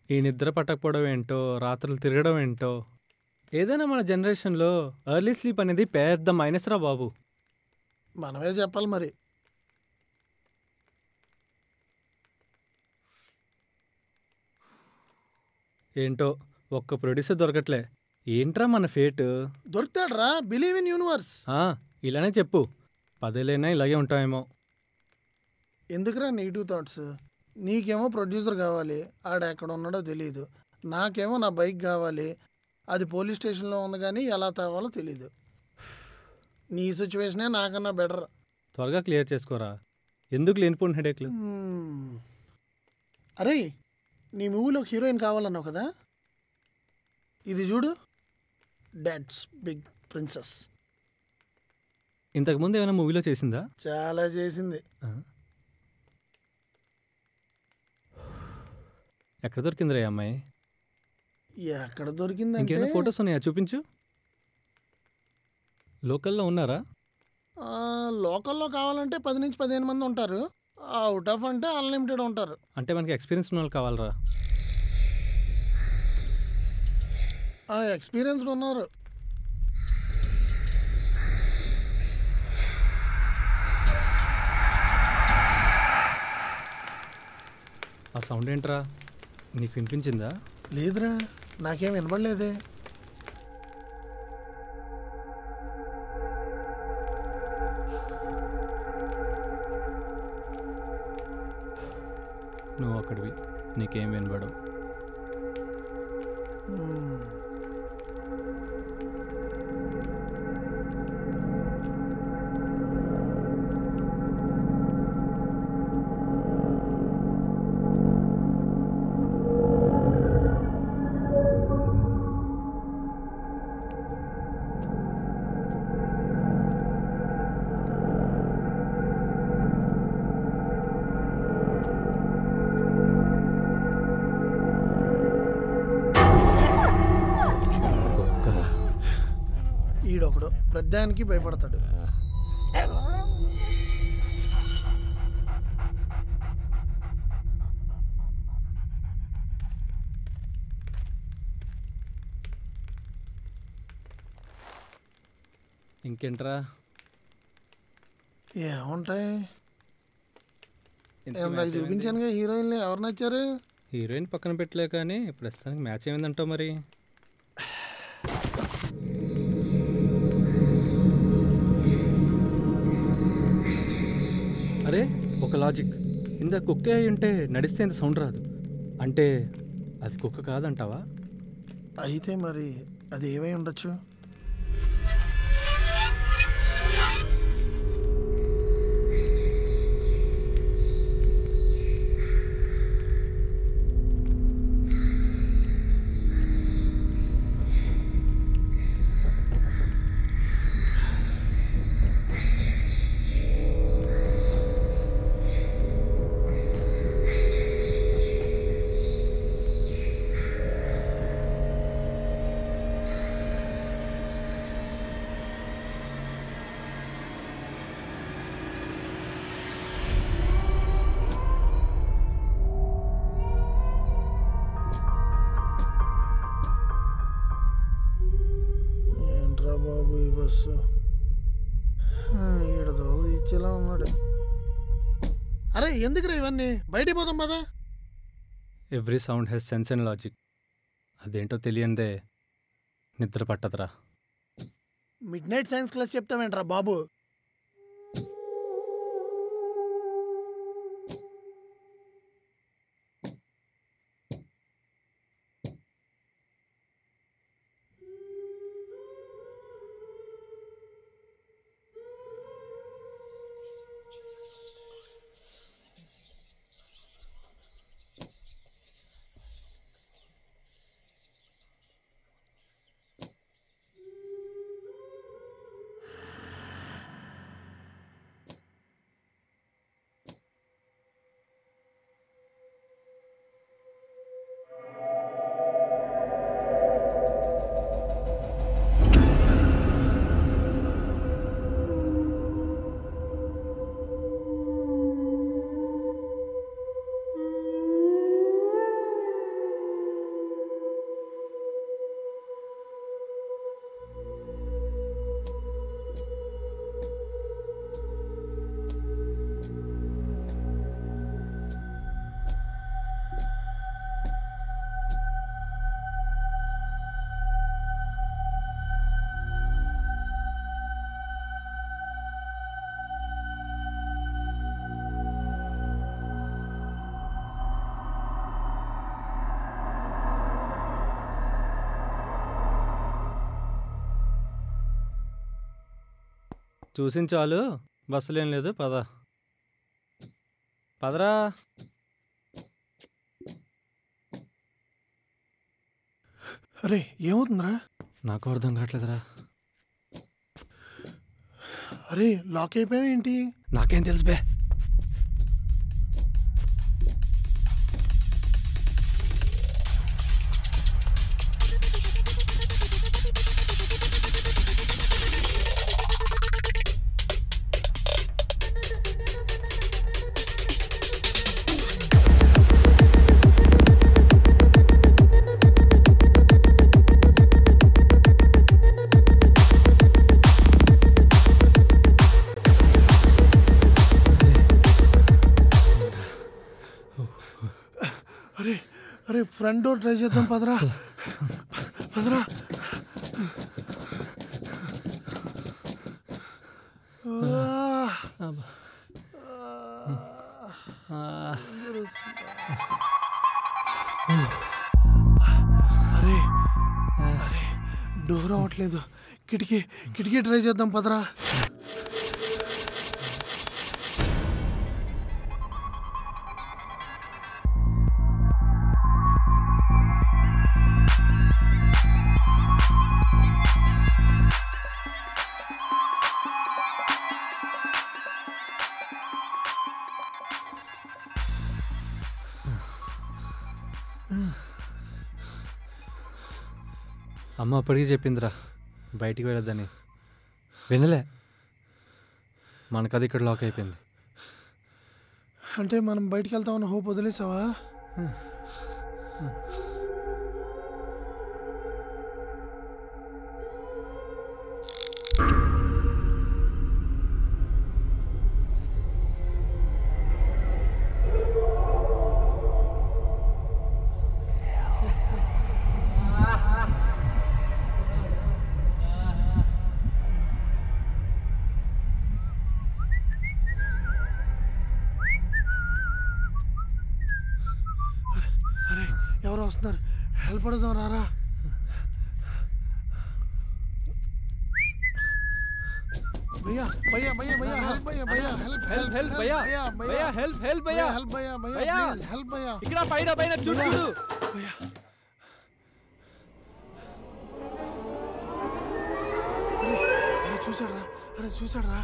ఈ నిద్ర పట్టకపోవడం ఏంటో రాత్రులు తిరగడం ఏంటో ఏదైనా మన జనరేషన్లో ఎర్లీ స్లీప్ అనేది పెద్ద మైనస్ రా బాబు మనమే చెప్పాలి మరి ఏంటో ఒక్క ప్రొడ్యూసర్ దొరకట్లే ఏంట్రా మన ఫేట్ దొరుకుతాడ్రా బిలీవ్ ఇన్ యూనివర్స్ ఆ, ఇలానే చెప్పు పదేలైనా ఇలాగే ఉంటామేమో ఎందుకురా నెగిటివ్ థాట్స్ నీకేమో ప్రొడ్యూసర్ కావాలి ఆడ ఎక్కడ ఉన్నాడో తెలియదు నాకేమో నా బైక్ కావాలి అది పోలీస్ స్టేషన్లో ఉంది కానీ ఎలా తేవాలో తెలియదు నీ సిచ్యువేషనే నాకన్నా బెటర్ త్వరగా క్లియర్ చేసుకోరా ఎందుకు లేనిపోయిన హెడేక్లు అరే నీ మూవీలో హీరోయిన్ కావాలన్నావు కదా ఇది చూడు డాట్స్ బిగ్ ప్రిన్సెస్ ఇంతకుముందు ఏమైనా మూవీలో చేసిందా చాలా చేసింది ఆ? ఎక్కడ దొరికిందిరా ఈ అమ్మాయి ఎక్కడ దొరికిందంటే ఇంకేమైనా ఫొటోస్ ఉన్నాయా చూపించు లోకల్లో ఉన్నారా ఆ, లోకల్లో కావాలంటే పది నుంచి పదిహేను మంది ఉంటారు అవుట్ ఆఫ్ అంటే అన్లిమిటెడ్ ఉంటారు అంటే మనకి ఎక్స్పీరియన్స్ ఉన్న వాళ్ళు కావాలరా ఆ ఎక్స్పీరియన్స్డ్ ఉన్నారు ఆ సౌండ్ ఏంట్రా నీకు వినిపించిందా లేదురా నాకేం వినపడలేదే నువ్వు అక్కడివి నీకేం వినబడవు మ్మ్. కుక్క ఈడొకడు ప్రద్దానికి భయపడతాడు ఇంకేంట్రా ఏముంటాయి ఇంతకీ ఇందాక మ్యాచ్ ఏమైంది? చూపించానుగా హీరోయిన్లు ఎవరు నచ్చారు హీరోయిన్ పక్కన పెట్టలే కానీ ప్రస్తుతానికి మ్యాచ్ ఏమైందంటావు మరి అరే ఒక లాజిక్ ఇంత కుక్కే అయి ఉంటే నడిస్తే ఇంత సౌండ్ రాదు అంటే అది కుక్క కాదంటావా అయితే మరి అది ఏమై ఉండొచ్చు ఏంట్రా బాబు ఈ బస్సు ఈడ దోలు ఇచ్చేలా ఉన్నాడు అరే ఎందుకురా ఇవన్నీ బయటికి పోదాం పదా every sound has sense and logic అదేంటో తెలియందే నిద్ర పట్టదురా మిడ్ నైట్ సైన్స్ క్లాస్ చెప్తామేంట్రా బాబు చూసిన చాలు బస్సులేం లేదు పద పదరా అరే ఏమవుతుందిరా నాకు అర్థం కావట్లేదురా అరే లాక్ అయిపోయావు ఏంటి నాకేం తెలుసు బే అరే అరే ఫ్రంట్ డోర్ ట్రై చేద్దాం పదరా పదరా ఆ, అబ్బా. ఆ, ఆ, అరే అరే డోర్ అవ్వట్లేదు కిటికీ కిటికీ ట్రై చేద్దాం పదరా అమ్మ అప్పటికీ చెప్పిందిరా బయటికి వెళ్ళొద్దని వినలే మనకది ఇక్కడ లాక్ అయిపోయింది అంటే మనం బయటికి వెళ్తామన్న హోప్ వదిలేసావా అరే ఎవరో వస్తున్నారు హెల్ప్ అడుగుదాం రారా భయ్యా భయ్యా భయ్యా భయ్యా హెల్ప్ భయ్యా భయ్యా హెల్ప్ హెల్ప్ హెల్ప్ భయ్యా భయ్యా హెల్ప్ హెల్ప్ భయ్యా హెల్ప్ భయ్యా భయ్యా భయ్యా. ప్లీజ్ హెల్ప్ భయ్యా ఇక్కడ పైన పైన చూడు చూడు భయ్యా అరే చూసాడు రా అరే చూసాడు రా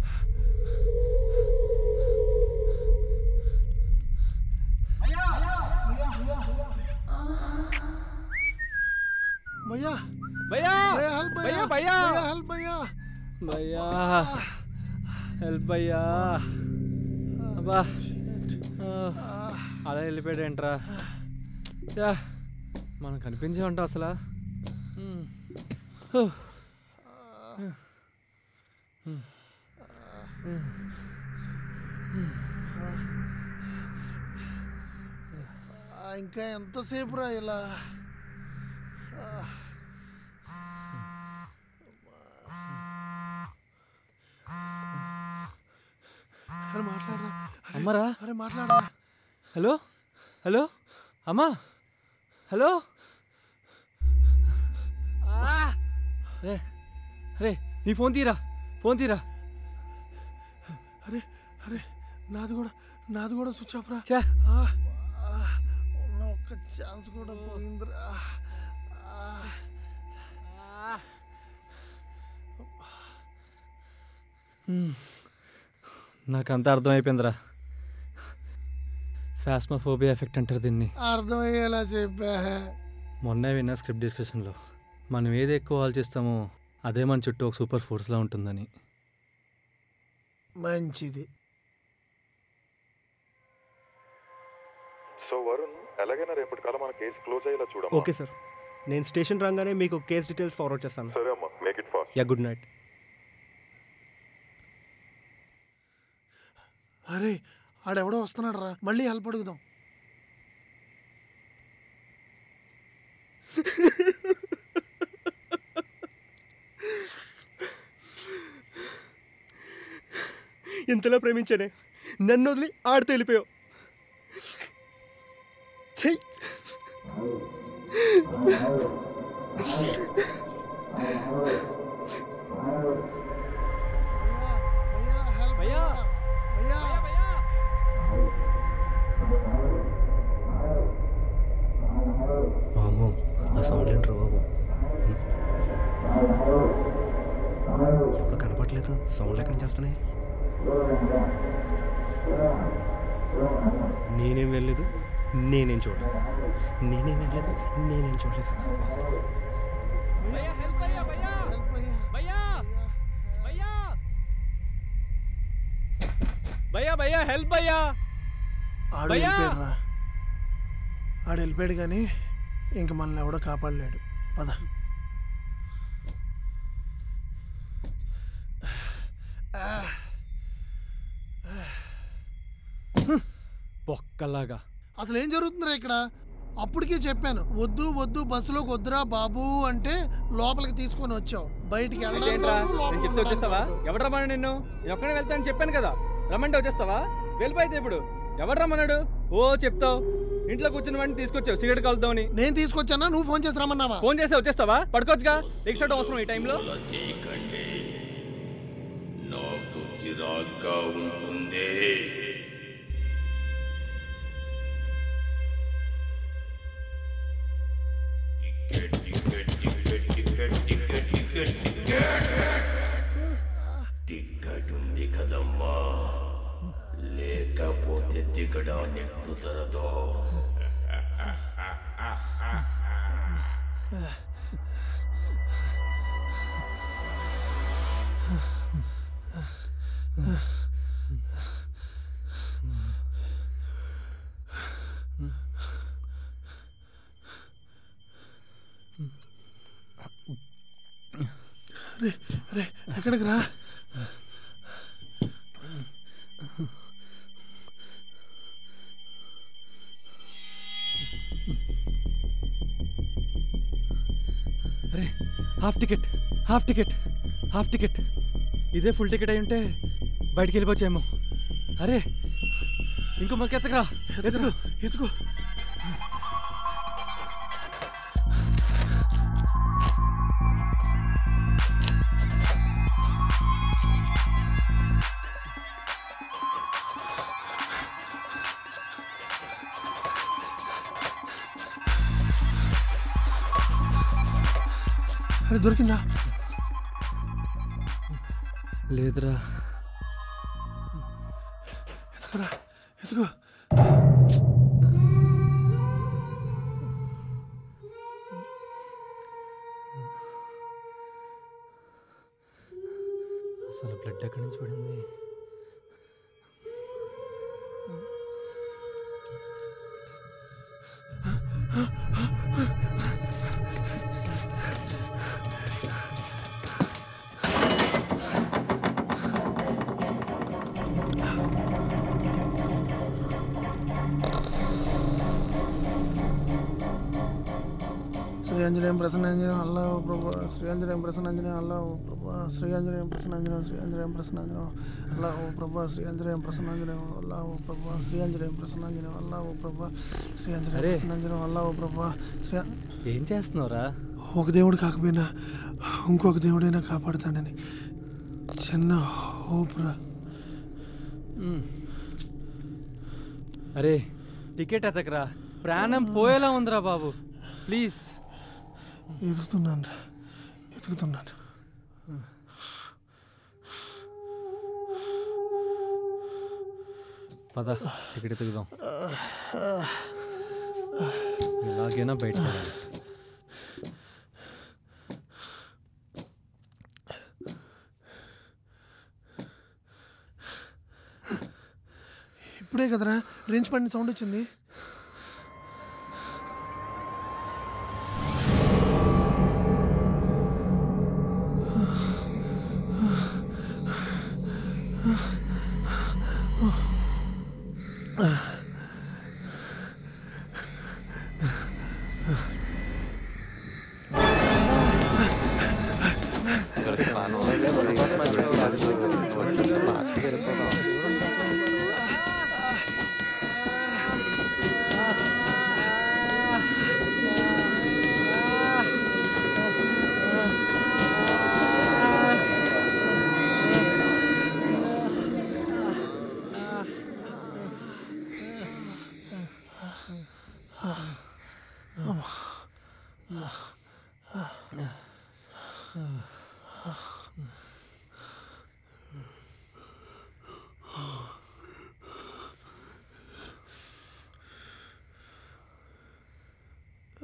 భయ్యా భయ్యా భయ్యా హెల్ప్ భయ్యా భయ్యా భయ్యా భయ్యా హెల్ప్ భయ్యా భయ్యా హెల్ప్ భయ్యా అబ్బా ఆ, అలా వెళ్ళిపోయాడు ఏంట్రా యా మనం కనిపించే ఉంటాం అసలు హ్మ్. హూ. ఆ, ఇంకా ఎంతసేపు రా ఇలా ఆ. అరే మాట్లాడరా అరే, అమ్మరా అరే మాట్లాడరా హలో హలో అమ్మా హలో ఆ! రే రే నీ ఫోన్ తీరా ఫోన్ తీరా అరే అరే నాది కూడా నాది కూడా స్విచ్ ఆఫ్ రా చా ఆ, ఆ, ఉన్న ఒక్క ఛాన్స్ కూడా పోయిందిరా ఆ, నాకంతా అర్థమైపోయిందిరా ఫాస్మోఫోబియా ఎఫెక్ట్ అంటారు దీన్ని అర్థమయ్యేలా చెప్పా మొన్నే విన్న స్క్రిప్ట్ డిస్కషన్లో మనం ఏది ఎక్కువ ఆలోచిస్తామో అదే మన చుట్టూ ఒక సూపర్ ఫోర్స్లా ఉంటుందని మంచిది సో వరుణ్ ఎలాగైనా రేపటి కాలం మన కేసు క్లోజ్ అయ్యేలా చూడమ్మా ఓకే సార్ నేను స్టేషన్ రాగానే మీకు కేస్ డీటెయిల్స్ ఫార్వర్డ్ చేస్తాను సరే అమ్మా make it fast yeah good night అరే ఆడెవడో వస్తున్నాడు రా మళ్ళీ హెల్ప్ అడుగుదాం ఇంతలా ప్రేమించానే నన్ను వదిలి ఆడితే వెళ్ళిపోయావు చెయ్యి భయ్యా భయ్యా భయ్యా వామో ఆ సౌండ్ ఏంట్రా బాబు ఎప్పుడు కనపట్లేదు సౌండ్ ఎక్కడి నుంచి వస్తున్నాయి నేనేం వెళ్ళలేదు నేనేం చూడలేదు నేనేం వెళ్ళలేదు నేనేం చూడలేదు భయ్యా హెల్ప్ భయ్యా భయ్యా హెల్ప్ భయ్యా భయ్యా భయ్యా భయ్యా భయ్యా హెల్ప్ భయ్యా ఆడు భయ్యా! వెళ్ళిపోయాడురా ఆడు వెళ్ళిపోయాడు కానీ ఇంక మనల్ని ఎవడో కాపాడలేడు పద పొక్కలాగా అసలు ఏం జరుగుతుందిరా ఇక్కడ అప్పటికే చెప్పాను వద్దు వద్దు బస్సులోకి వద్దురా బాబు అంటే లోపలికి తీసుకొని వచ్చావు బయటికి వెళ్ళడానికి ఏంట్రా రాదు, లోపలికి నేను చెప్తే ఉండడానికి వచ్చేస్తావా రాదు. ఎవడు రమ్మని నిన్ను నేను ఒక్కడే వెళ్తానని చెప్పాను కదా రమ్మంటే వచ్చేస్తావా వెళ్ళిపోయితే ఇప్పుడు ఎవడు రమ్మన్నాడు ఓ చెప్తావు ఇంట్లో కూర్చున్న వాడిని తీసుకొచ్చావు సిగరెట్ కలుద్దామని నేను తీసుకొచ్చానా నువ్వు ఫోన్ చేసి రమ్మన్నావా ఫోన్ చేస్తే వచ్చేస్తావా పడుకోవచ్చుగా ఎక్స్ట్రా అవసరం ఈ టైంలో అలా చేయకండి నాకు చిరాగ్గా ఉంటుంది ticket ticket ticket ticket ticket ticket ticket ticket ఉంది కదమ్మా లేకపోతే దిగడానికి కుదరదు రే రే ఎక్కడికి రా అరే half ticket half ticket half ticket ఇదే ఫుల్ టికెట్ అయి ఉంటే బయటికి వెళ్ళిపోవచ్చేమో అరే ఇంకో మనకి ఎత్తకరా ఎత్తుకు ఎత్తుకో అరే దొరికిందా లేదురా ఎత్తుకురా ఎత్తుకో అసలు బ్లడ్ ఎక్కడి నుంచి పడింది శ్రీ ఆంజనేయం ప్రసన్నాంజనేయం అల్లా ఓ ప్రభా శ్రీ ఆంజనేయం ప్రసన్నాంజనేయం అల్లా ఓ ప్రభా శ్రీ ఆంజనేయం ప్రసన్నాంజనేయం శ్రీ ఆంజనేయం ప్రసన్నాంజనేయం అల్లా ఓ ప్రభా శ్రీ ఆంజనేయం ప్రసన్నాంజనేయం అల్లా ఓ ప్రభా శ్రీ ఆంజనేయం ప్రసన్నాంజనేయం అల్లా ఓ ప్రభా శ్రీ ఆంజనేయం అరే. ప్రసన్నాంజనేయం అల్లా ఓ ప్రభా శ్రీ ఆ- ఏం చేస్తున్నావురా ఒక దేవుడు కాకపోయినా ఇంకొక దేవుడైనా కాపాడుతాడని చిన్న హోప్రా మ్. అరే టికెట్ ఎతకరా ప్రాణం పోయేలా ఉందిరా బాబు ప్లీజ్ ఎదుగుతున్నాను రా ఎదుగుతున్నాను పద టికెట్ ఎతుకుదాం ఎలాగైనా బయటకు వెళ్ళాలి ఇప్పుడే కదరా రేంజ్ పడిన సౌండ్ వచ్చింది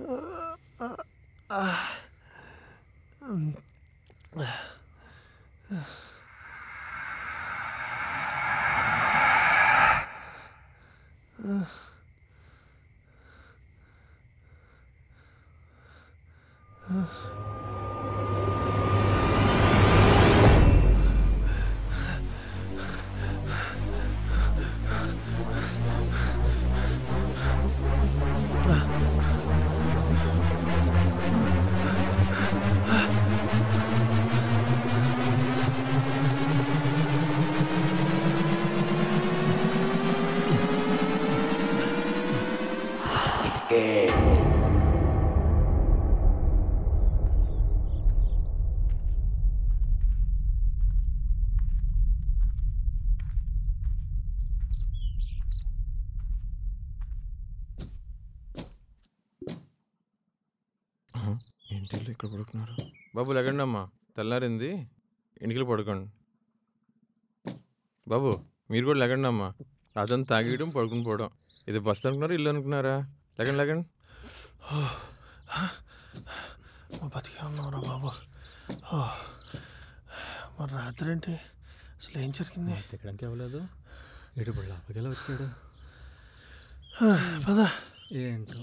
ఏంటి వీళ్ళు ఇక్కడ పడుకున్నారు బాబు లెగండి అమ్మా తెల్లారింది ఇంటికి పడుకోండి బాబు మీరు కూడా లెగండి అమ్మా అదంతా తాగేయడం పడుకుని పోవడం ఇది బస్సు అనుకున్నారా ఇల్లు అనుకున్నారా లెగండి లెగండి మా బతికే ఉన్నావురా బాబు ఓ. మరి రాత్రి ఏంటి అసలు ఏం జరిగింది ఎక్కడానికి అవ్వలేదు ఇటు ఇప్పుడు లోపలికి ఎలా వచ్చాడు పదా ఏంటో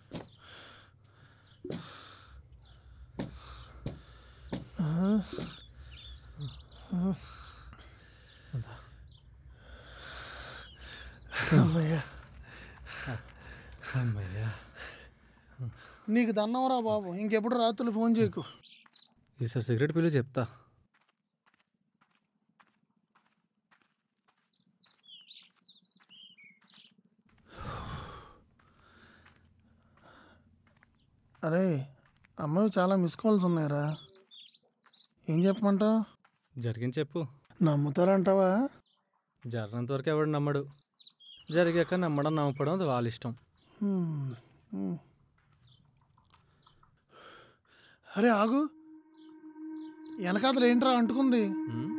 అమ్మయ్యా అమ్మయ్యా నీకు దన్నవరా బాబు ఇంకెప్పుడు రాత్రులు ఫోన్ చేయకు ఈసారి సిగరెట్ పిల్లు చెప్తా అరే అమ్మాయి చాలా మిస్ కాల్స్ ఉన్నాయిరా ఏం చెప్పమంటావు జరిగింది చెప్పు నమ్ముతారంటావా జరిగినంత వరకు ఎవడు నమ్మడు జరిగాక నమ్మడం నమ్మపడం అది వాళ్ళ ఇష్టం హ్మ్, హ్మ్. అరే ఆగు వెనకాతలు ఏంట్రా అంటుకుంది ఉమ్,